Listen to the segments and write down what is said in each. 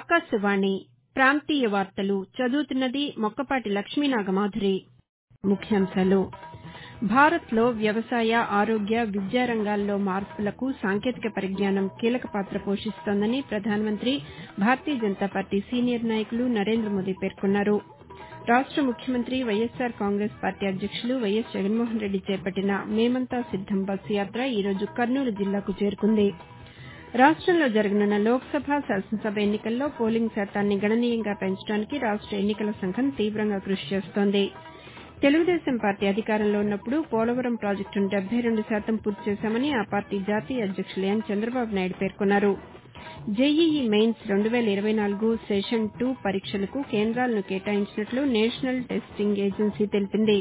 ఆకాశవాణి ప్రాంతీయ వార్తలు చదువుతున్నది మొక్కపాటి లక్ష్మీనాగమాధురి ముఖ్యాంశాలు భారత్లో వ్యవసాయ ఆరోగ్య విద్యా రంగాల్లో మార్పులకు సాంకేతిక పరిజ్ఞానం కీలక పాత్ర పోషిస్తోందని ప్రధానమంత్రి భారతీయ జనతా పార్టీ సీనియర్ నాయకులు నరేంద్ర మోదీ పేర్కొన్నారు రాష్ట ముఖ్యమంత్రి వైఎస్సార్ కాంగ్రెస్ పార్టీ అధ్యక్షులు వైఎస్ జగన్మోహన్రెడ్డి చేపట్టిన మేమంతా సిద్దం బస్సు యాత్ర ఈరోజు కర్నూలు జిల్లాకు చేరుకుంది రాష్టంలో జరగనున్న లోక్సభ శాసనసభ ఎన్నికల్లో పోలింగ్ శాతాన్ని గణనీయంగా పెంచడానికి రాష్ట ఎన్నికల సంఘం తీవ్రంగా కృషి చేస్తోంది తెలుగుదేశం పార్టీ అధికారంలో ఉన్నప్పుడు పోలవరం ప్రాజెక్టును డెబ్బై రెండు శాతం పూర్తి చేశామని ఆ పార్టీ జాతీయ అధ్యక్షులు ఎన్ చంద్రబాబు నాయుడు పేర్కొన్నారు జేఈఈ మెయిన్స్ రెండు వేల ఇరవై నాలుగు సెషన్ టూ పరీక్షలకు కేంద్రాలను కేటాయించినట్లు నేషనల్ టెస్టింగ్ ఏజెన్సీ తెలిపింది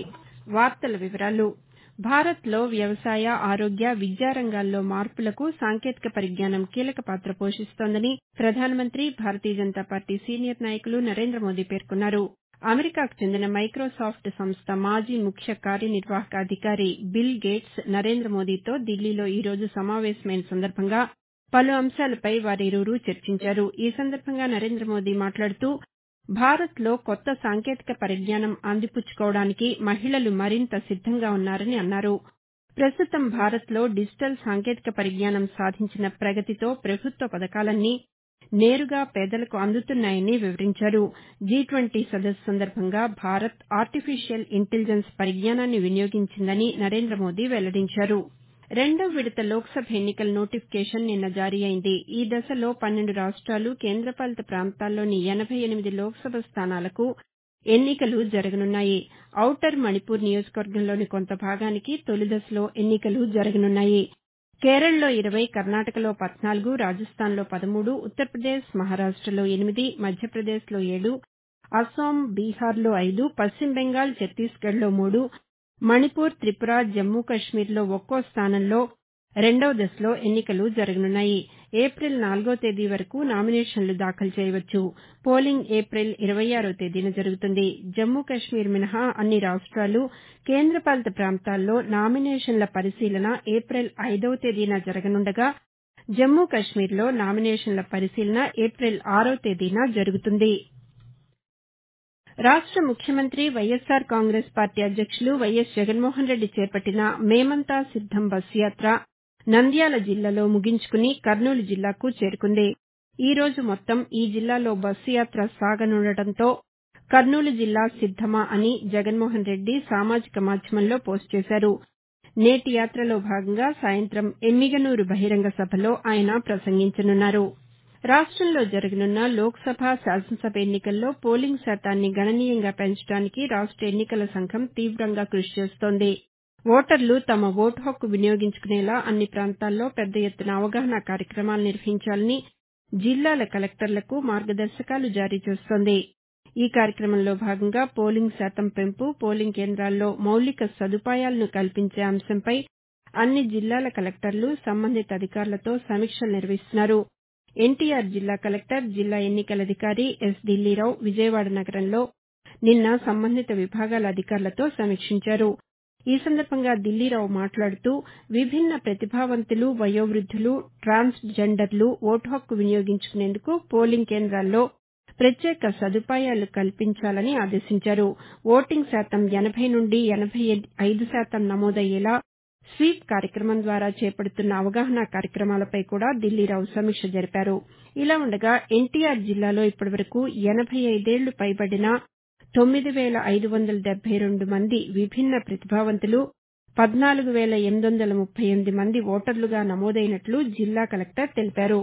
భారత్లో వ్యవసాయ ఆరోగ్య విద్యా రంగాల్లో మార్పులకు సాంకేతిక పరిజ్ఞానం కీలక పాత్ర పోషిస్తోందని ప్రధానమంత్రి భారతీయ జనతా పార్టీ సీనియర్ నాయకులు నరేంద్ర మోదీ పేర్కొన్నారు అమెరికాకు చెందిన మైక్రోసాఫ్ట్ సంస్థ మాజీ ముఖ్య కార్యనిర్వాహక అధికారి బిల్ గేట్స్ నరేంద్ర మోదీతో ఢిల్లీలో ఈరోజు సమావేశమైన సందర్భంగా పలు అంశాలపై వారిరువురూ చర్చించారు ఈ సందర్భంగా నరేంద్ర మోదీ మాట్లాడుతూ భారత్లో కొత్త సాంకేతిక పరిజ్ఞానం అందిపుచ్చుకోవడానికి మహిళలు మరింత సిద్దంగా ఉన్నారని అన్నారు ప్రస్తుతం భారత్లో డిజిటల్ సాంకేతిక పరిజ్ఞానం సాధించిన ప్రగతితో ప్రభుత్వ పథకాలన్నీ నేరుగా పేదలకు అందుతున్నాయని వివరించారు జీ ట్వంటీ సదస్సు సందర్భంగా భారత్ ఆర్టిఫిషియల్ ఇంటెలిజెన్స్ పరిజ్ఞానాన్ని వినియోగించిందని నరేంద్ర మోదీ వెల్లడించారు రెండో విడత లోక్సభ ఎన్నికల నోటిఫికేషన్ నిన్న జారీ అయింది ఈ దశలో పన్నెండు రాష్ట్రాలు కేంద్రపాలిత ప్రాంతాల్లోని ఎనబై ఎనిమిది లోక్సభ స్థానాలకు ఎన్నికలు జరగనున్నాయి ఔటర్ మణిపూర్ నియోజకవర్గంలోని కొంత భాగానికి తొలి దశలో ఎన్నికలు జరగనున్నాయి కేరళలో ఇరవై కర్ణాటకలో పద్నాలుగు రాజస్థాన్లో పదమూడు ఉత్తరప్రదేశ్ మహారాష్టలో ఎనిమిది మధ్యప్రదేశ్లో ఏడు అస్సాం బీహార్లో ఐదు పశ్చిమ బెంగాల్ ఛత్తీస్గఢ్లో మూడు మణిపూర్ త్రిపుర జమ్మూ కశ్మీర్లో ఒక్కో స్థానంలో రెండో దశలో ఎన్నికలు జరగనున్నాయి ఏపిల్ నాలుగో తేదీ వరకు నామినేషన్లు దాఖలు చేయవచ్చు పోలింగ్ ఏపిల్ ఇరవై ఆరో తేదీన జరుగుతుంది జమ్మూ కశ్మీర్ మినహా అన్ని రాష్ట్రాలు కేంద్రపాలిత ప్రాంతాల్లో నామినేషన్ల పరిశీలన ఏపిల్ ఐదవ తేదీన జరగనుండగా జమ్మూ కశ్మీర్లో నామినేషన్ల పరిశీలన ఏపిల్ ఆరో తేదీన జరుగుతుంది రాష్ట ముఖ్యమంత్రి వైఎస్సార్ కాంగ్రెస్ పార్టీ అధ్యక్షులు వైఎస్ జగన్మోహన్రెడ్డి చేపట్టిన మేమంతా సిద్దం బస్సు యాత్ర నంద్యాల జిల్లాలో ముగించుకుని కర్నూలు జిల్లాకు చేరుకుంది ఈ రోజు మొత్తం ఈ జిల్లాలో బస్సు యాత్ర సాగనుండటంతో కర్నూలు జిల్లా సిద్దమా అని జగన్మోహన్రెడ్డి సామాజిక మాధ్యమంలో పోస్టు చేశారు నేటి యాత్రలో భాగంగా సాయంత్రం ఎమ్మిగనూరు బహిరంగ సభలో ఆయన ప్రసంగించనున్నారు రాష్టంలో జరగనున్న లోక్సభ శాసనసభ ఎన్నికల్లో పోలింగ్ శాతాన్ని గణనీయంగా పెంచడానికి రాష్ట ఎన్నికల సంఘం తీవ్రంగా కృషి చేస్తోంది ఓటర్లు తమ ఓటు హక్కు వినియోగించుకునేలా అన్ని ప్రాంతాల్లో పెద్ద ఎత్తున అవగాహన కార్యక్రమాలు నిర్వహించాలని జిల్లాల కలెక్టర్లకు మార్గదర్శకాలు జారీ చేస్తోంది ఈ కార్యక్రమంలో భాగంగా పోలింగ్ శాతం పెంపు పోలింగ్ కేంద్రాల్లో మౌలిక సదుపాయాలను కల్పించే అంశంపై అన్ని జిల్లాల కలెక్టర్లు సంబంధిత అధికారులతో సమీక్షలు నిర్వహిస్తున్నారు ఎన్టీఆర్ జిల్లా కలెక్టర్ జిల్లా ఎన్నికల అధికారి ఎస్ ఢిల్లీరావు విజయవాడ నగరంలో నిన్న సంబంధిత విభాగాల అధికారులతో సమీక్షించారు ఈ సందర్భంగా ఢిల్లీరావు మాట్లాడుతూ విభిన్న ప్రతిభావంతులు వయోవృద్దులు ట్రాన్స్ జెండర్లు ఓటు హక్కు వినియోగించుకునేందుకు పోలింగ్ కేంద్రాల్లో ప్రత్యేక సదుపాయాలు కల్పించాలని ఆదేశించారు ఓటింగ్ శాతం ఎనబై నుండి ఎనబై ఐదు శాతం నమోదయ్యేలా స్వీప్ కార్యక్రమం ద్వారా చేపడుతున్న అవగాహన కార్యక్రమాలపై కూడా ఢిల్లీరావు సమీక్ష జరిపారు ఇలా ఉండగా ఎన్టీఆర్ జిల్లాలో ఇప్పటివరకు ఎనబై ఐదేళ్లు పైబడిన తొమ్మిది వేల ఐదు వందల డెబ్బై రెండు మంది విభిన్న ప్రతిభావంతులు పద్నాలుగు వేల ఎనిమిది వందల ముప్పై ఎనిమిది మంది ఓటర్లుగా నమోదైనట్లు జిల్లా కలెక్టర్ తెలిపారు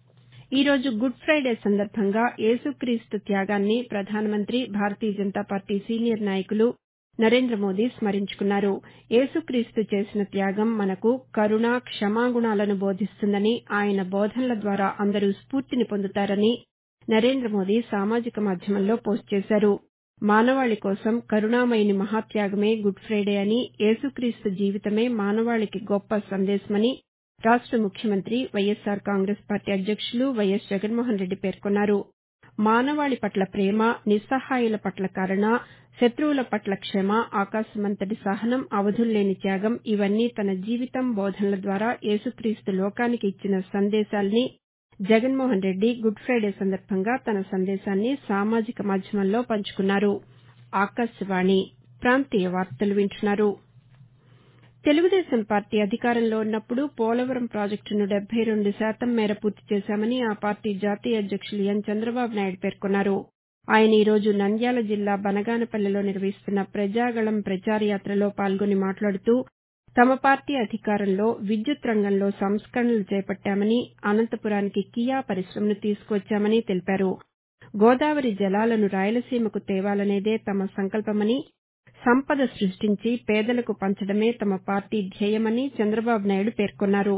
ఈ రోజు గుడ్ ఫ్రైడే సందర్భంగా యేసుక్రీస్తు త్యాగాన్ని ప్రధానమంత్రి భారతీయ జనతా పార్టీ సీనియర్ నాయకులు నరేంద్ర మోదీ స్మరించుకున్నారు యేసుక్రీస్తు చేసిన త్యాగం మనకు కరుణ క్షమాగుణాలను బోధిస్తుందని ఆయన బోధనల ద్వారా అందరూ స్ఫూర్తిని పొందుతారని నరేంద్ర మోదీ సామాజిక మాధ్యమంలో పోస్టు చేశారు మానవాళి కోసం కరుణామయుని మహాత్యాగమే గుడ్ ఫ్రైడే అని యేసుక్రీస్తు జీవితమే మానవాళికి గొప్ప సందేశమని రాష్ట ముఖ్యమంత్రి వైఎస్సార్ కాంగ్రెస్ పార్టీ అధ్యక్షులు వైఎస్ జగన్మోహన్రెడ్డి పేర్కొన్నారు మానవాళి పట్ల ప్రేమ నిస్సహాయుల పట్ల కరుణ శత్రువుల పట్ల క్షమ ఆకాశమంతటి సహనం అవధుల్లేని త్యాగం ఇవన్నీ తన జీవితం బోధనల ద్వారా యేసుక్రీస్తు లోకానికి ఇచ్చిన సందేశాలని జగన్మోహన్ రెడ్డి గుడ్ ఫ్రైడే సందర్భంగా తన సందేశాన్ని సామాజిక మాధ్యమంలో పంచుకున్నారు ఆకాశవాణి ప్రాంతీయ వార్తలు వింటున్నారు తెలుగుదేశం పార్టీ అధికారంలో ఉన్నప్పుడు పోలవరం ప్రాజెక్టును డెబ్బై రెండు శాతం మేర పూర్తి చేశామని ఆ పార్టీ జాతీయ అధ్యక్షులు ఎన్ చంద్రబాబు నాయుడు పేర్కొన్నారు ఆయన ఈ రోజు నంద్యాల జిల్లా బనగానపల్లెలో నిర్వహిస్తున్న ప్రజాగళం ప్రచారయాత్రలో పాల్గొని మాట్లాడుతూ తమ పార్టీ అధికారంలో విద్యుత్ రంగంలో సంస్కరణలు చేపట్టామని అనంతపురానికి కియా పరిశ్రమను తీసుకువచ్చామని తెలిపారు గోదావరి జలాలను రాయలసీమకు తేవాలనేదే తమ సంకల్పమని సంపద సృష్టించి పేదలకు పంచడమే తమ పార్టీ ధ్యేయమని చంద్రబాబు నాయుడు పేర్కొన్నారు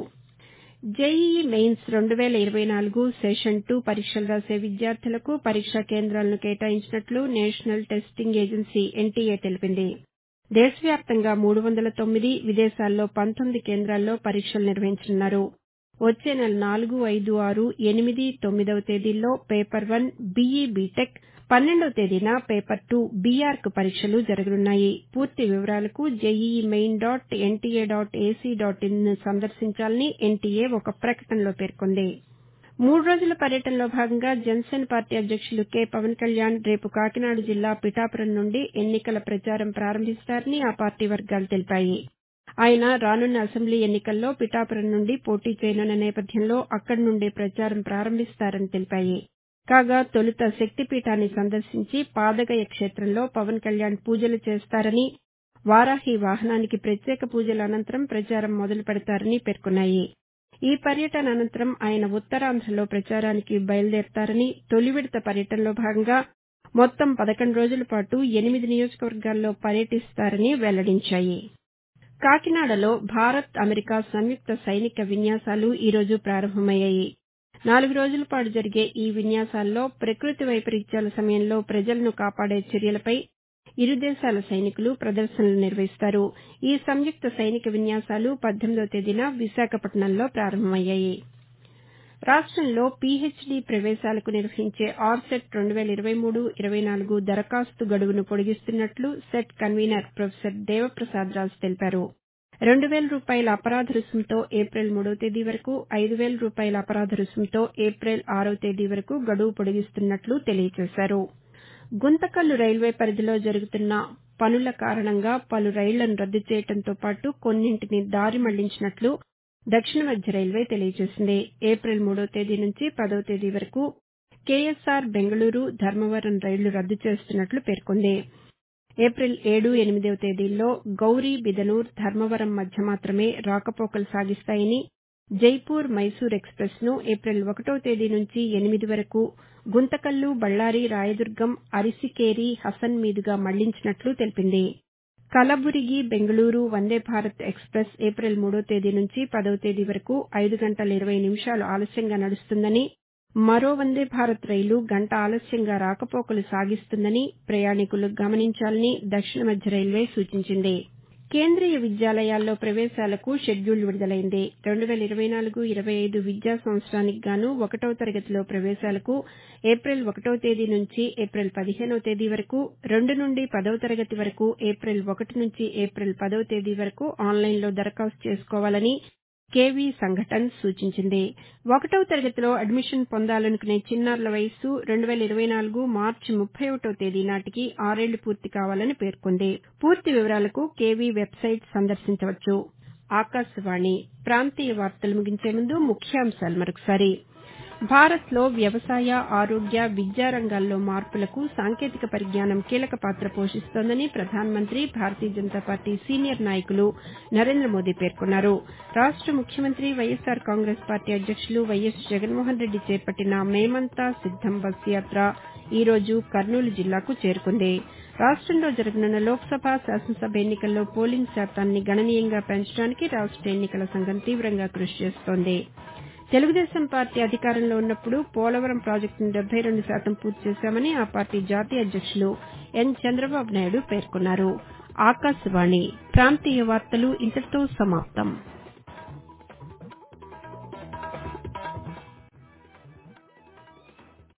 జేఈఈ మెయిన్స్ రెండు వేల ఇరవై నాలుగు సెషన్ టూ పరీక్షలు రాసే విద్యార్థులకు పరీక్షా కేంద్రాలను కేటాయించినట్లు నేషనల్ టెస్టింగ్ ఏజెన్సీ ఎన్టీఏ తెలిపింది దేశవ్యాప్తంగా మూడు వందల తొమ్మిది విదేశాల్లో పంతొమ్మిది కేంద్రాల్లో పరీక్షలు నిర్వహించనున్నారు వచ్చే నెల నాలుగు ఐదు ఆరు ఎనిమిది తొమ్మిదవ తేదీల్లో పేపర్ వన్ బీఈ బీటెక్ పన్నెండవ తేదీన పేపర్ టూ బీఆర్క్ పరీక్షలు జరగనున్నాయి పూర్తి వివరాలకు JEE main dot NTA dot AC dot in ను సందర్శించాలని ఎన్టీఏ ఒక ప్రకటనలో పేర్కొంది మూడు రోజుల పర్యటనలో భాగంగా జనసేన పార్టీ అధ్యక్షులు కె పవన్ కళ్యాణ్ రేపు కాకినాడ జిల్లా పిఠాపురం నుండి ఎన్నికల ప్రచారం ప్రారంభిస్తారని ఆ పార్టీ వర్గాలు తెలిపాయి ఆయన రానున్న అసెంబ్లీ ఎన్నికల్లో పిఠాపురం నుండి పోటీ చేయనున్న నేపథ్యంలో అక్కడి నుండే ప్రచారం ప్రారంభిస్తారని తెలిపాయి కాగా తొలుత శక్తిపీఠాన్ని సందర్శించి పాదగయ క్షేత్రంలో పవన్ కళ్యాణ్ పూజలు చేస్తారని వారాహి వాహనానికి ప్రత్యేక పూజల అనంతరం ప్రచారం మొదలు పెడతారని పేర్కొన్నాయి ఈ పర్యటన అనంతరం ఆయన ఉత్తరాంధ్రలో ప్రచారానికి బయలుదేరతారని తొలి విడత పర్యటనలో భాగంగా మొత్తం పదకొండు రోజుల పాటు ఎనిమిది నియోజకవర్గాల్లో పర్యటిస్తారని వెల్లడించాయి కాకినాడలో భారత్ అమెరికా సంయుక్త సైనిక విన్యాసాలు ఈరోజు ప్రారంభమయ్యాయి నాలుగు రోజుల పాటు జరిగే ఈ విన్యాసాల్లో ప్రకృతి వైపరీత్యాల సమయంలో ప్రజలను కాపాడే చర్యలపై ఇరు దేశాల సైనికులు ప్రదర్శనలు నిర్వహిస్తారు ఈ సంయుక్త సైనిక విన్యాసాలు పద్దెనిమిదవ తేదీన విశాఖపట్నంలో ప్రారంభమయ్యాయి రాష్టంలో పీహెచ్డీ ప్రవేశాలకు నిర్వహించే ఆర్సెట్ రెండు వేల ఇరవై మూడు ఇరవై నాలుగు దరఖాస్తు గడువును పొడిగిస్తున్నట్లు set convener professor Devaprasad Raju తెలిపారు రెండు వేల రూపాయల అపరాధ రుసుముతో ఏప్రిల్ మూడవ తేదీ వరకు ఐదు వేల రూపాయల అపరాధ రుసుముతో ఏప్రిల్ ఆరవ తేదీ వరకు గడువు పొడిగిస్తున్నట్లు తెలియజేశారు గుంతకల్లు రైల్వే పరిధిలో జరుగుతున్న పనుల కారణంగా పలు రైళ్లను రద్దు చేయడంతో పాటు కొన్నింటిని దారి మళ్లించినట్లు దక్షిణ మధ్య రైల్వే తెలియజేసింది ఏప్రిల్ మూడవ తేదీ నుంచి పదవ తేదీ వరకు కేఎస్ఆర్ బెంగళూరు ధర్మవరం రైళ్లు రద్దు చేస్తున్నట్లు పేర్కొంది ఏప్రిల్ ఏడు ఎనిమిదవ తేదీల్లో గౌరీ బిదనూర్ ధర్మవరం మధ్య మాత్రమే రాకపోకలు సాగిస్తాయని జైపూర్ మైసూర్ ఎక్స్ప్రెస్ ను ఏప్రిల్ ఒకటవ తేదీ నుంచి ఎనిమిది వరకు గుంతకల్లు బళ్లారి రాయదుర్గం అరిసికేరి హసన్ మీదుగా మళ్లించినట్లు తెలిపింది కలబురిగి బెంగళూరు వందే భారత్ ఎక్స్ప్రెస్ ఏప్రిల్ మూడో తేదీ నుంచి పదవ తేదీ వరకు ఐదు గంటల ఇరవై నిమిషాలు ఆలస్యంగా నడుస్తుందని మరో వందే భారత్ రైలు గంట ఆలస్యంగా రాకపోకలు సాగిస్తుందని ప్రయాణికులు గమనించాలని దక్షిణ మధ్య రైల్వే సూచించింది కేంద్రీయ విద్యాలయాల్లో ప్రవేశాలకు షెడ్యూల్ విడుదలైంది రెండు వేల ఇరవై నాలుగు ఇరవై ఐదు విద్యా సంవత్సరానికి గాను ఒకటవ తరగతిలో ప్రవేశాలకు ఏప్రిల్ ఒకటవ తేదీ నుంచి ఏప్రిల్ పదిహేనవ తేదీ వరకు రెండు నుండి పదవ తరగతి వరకు ఏప్రిల్ ఒకటి నుంచి ఏప్రిల్ పదవ తేదీ వరకు ఆన్లైన్లో దరఖాస్తు చేసుకోవాలని కేవీ సంఘటన్ సూచించింది ఒకటవ తరగతిలో అడ్మిషన్ పొందాలనుకునే చిన్నారుల వయస్సు రెండు వేల ఇరవై నాలుగు మార్చి ముప్పై ఒకటో తేదీ నాటికి ఆరేళ్లు పూర్తి కావాలని పేర్కొంది పూర్తి వివరాలకు కేవీ వెబ్సైట్ సందర్శించవచ్చు ఆకాశవాణి ప్రాంతీయ వార్తలు ముగించే ముందు ముఖ్యాంశాలు మరొకసారి భారత్లో వ్యవసాయ ఆరోగ్య విద్యా రంగాల్లో మార్పులకు సాంకేతిక పరిజ్ఞానం కీలక పాత్ర పోషిస్తోందని ప్రధానమంత్రి భారతీయ జనతా పార్టీ సీనియర్ నాయకులు నరేంద్ర మోదీ పేర్కొన్నారు రాష్ట ముఖ్యమంత్రి వైఎస్సార్ కాంగ్రెస్ పార్టీ అధ్యక్షులు వైఎస్ జగన్మోహన్ రెడ్డి చేపట్టిన మేమంతా సిద్దం బస్ యాత్ర ఈ రోజు కర్నూలు జిల్లాకు చేరుకుంది రాష్టంలో జరగనున్న లోక్సభ శాసనసభ ఎన్నికల్లో పోలింగ్ శాతాన్ని గణనీయంగా పెంచడానికి రాష్ట ఎన్నికల సంఘం తీవ్రంగా కృషి చేస్తోంది తెలుగుదేశం పార్టీ అధికారంలో ఉన్నప్పుడు పోలవరం ప్రాజెక్టును డెబ్బై రెండు శాతం పూర్తి చేశామని ఆ పార్టీ జాతీయ అధ్యక్షులు ఎన్ చంద్రబాబు నాయుడు పేర్కొన్నారు ఆకాశవాణి ప్రాంతీయ వార్తలు ఇంతటితో సమాప్తం